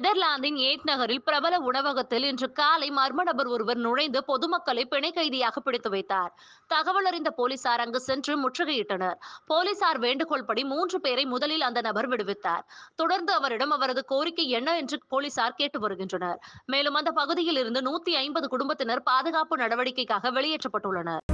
நெதர்லாந்தின் ஏக் நகரில் பிரபல உணவகத்தில் இன்று காலை மர்ம நபர் ஒருவர் நுழைந்து பொதுமக்களை பிணை கைதியாக பிடித்து வைத்தார் தகவல் அறிந்த போலீசார் அங்கு சென்று முற்றுகையிட்டனர் போலீசார் வேண்டுகோள்படி மூன்று பேரை முதலில் அந்த நபர் விடுவித்தார் தொடர்ந்து அவரிடம் அவரது கோரிக்கை என்ன என்று போலீசார் கேட்டு வருகின்றனர் மேலும் அந்த பகுதியில் இருந்து நூத்தி ஐம்பது குடும்பத்தினர் பாதுகாப்பு நடவடிக்கைக்காக வெளியேற்றப்பட்டுள்ளனர்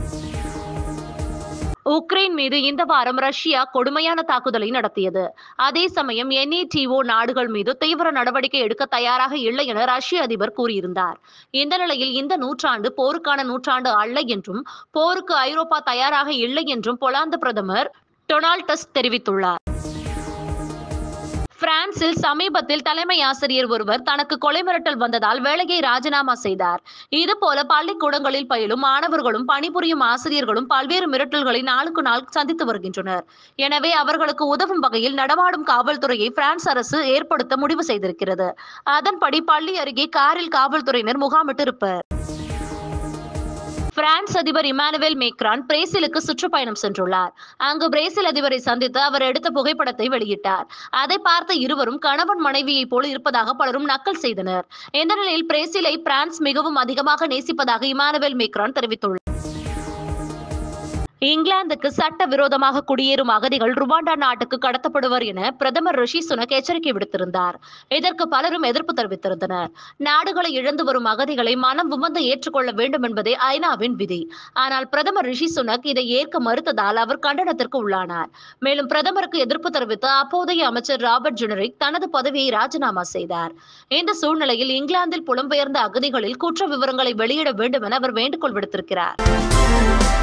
உக்ரைன் மீது இந்த வாரம் ரஷ்யா கொடுமையான தாக்குதலை நடத்தியது அதே சமயம் என்ஏடிஓ நாடுகள் மீது தீவிர நடவடிக்கை எடுக்க தயாராக இல்லை என ரஷ்ய அதிபர் கூறியிருந்தார் இந்த நிலையில் இந்த நூற்றாண்டு போருக்கான நூற்றாண்டு அல்ல என்றும் போருக்கு ஐரோப்பா தயாராக இல்லை என்றும் போலாந்து பிரதமர் டொனால்ட் டஸ்க் தெரிவித்துள்ளார் பிரான்சில் சமீபத்தில் தலைமை ஆசிரியர் ஒருவர் தனக்கு கொலை மிரட்டல் வந்ததால் வேலையை ராஜினாமா செய்தார் இதுபோல பள்ளிக்கூடங்களில் பயிலும் மாணவர்களும் பணிபுரியும் ஆசிரியர்களும் பல்வேறு மிரட்டல்களை நாளுக்கு நாள் சந்தித்து வருகின்றனர் எனவே அவர்களுக்கு உதவும் வகையில் நடமாடும் காவல்துறையை பிரான்ஸ் அரசு ஏற்படுத்த முடிவு செய்திருக்கிறது அதன்படி பள்ளி அருகே காரில் காவல்துறையினர் முகாமிட்டிருப்பர் பிரான்ஸ் அதிபர் இமானுவேல் மேக்ரான் பிரேசிலுக்கு சுற்றுப்பயணம் சென்றுள்ளார் அங்கு பிரேசில் அதிபரை சந்தித்து அவர் எடுத்த புகைப்படத்தை வெளியிட்டார் அதை பார்த்த இருவரும் கணவன் மனைவியைப் போல இருப்பதாக பலரும் நக்கல் செய்தனர் இந்த நிலையில் பிரேசிலை பிரான்ஸ் மிகவும் அதிகமாக நேசிப்பதாக இமானுவேல் மேக்ரான் தெரிவித்துள்ளார் இங்கிலாந்துக்கு சட்ட விரோதமாக குடியேறும் அகதிகள் ருவாண்டா நாட்டுக்கு கடத்தப்படுவர் என பிரதமர் ரிஷி சுனக் எச்சரிக்கை விடுத்திருந்தார் இதற்கு பலரும் எதிர்ப்பு தெரிவித்திருந்தனர் நாடுகளை இழந்து வரும் அகதிகளை மனம் உமந்து ஏற்றுக்கொள்ள வேண்டும் என்பதே ஐநாவின் விதி ஆனால் பிரதமர் ரிஷி சுனக் இதை ஏற்க மறுத்ததால் அவர் கண்டனத்திற்கு உள்ளானார் மேலும் பிரதமருக்கு எதிர்ப்பு தெரிவித்து அப்போதைய அமைச்சர் ராபர்ட் ஜெனரிக் தனது பதவியை ராஜினாமா செய்தார் இந்த சூழ்நிலையில் இங்கிலாந்தில் புலம்பெயர்ந்த அகதிகளில் குற்ற விவரங்களை வெளியிட வேண்டும் என அவர் வேண்டுகோள் விடுத்திருக்கிறார்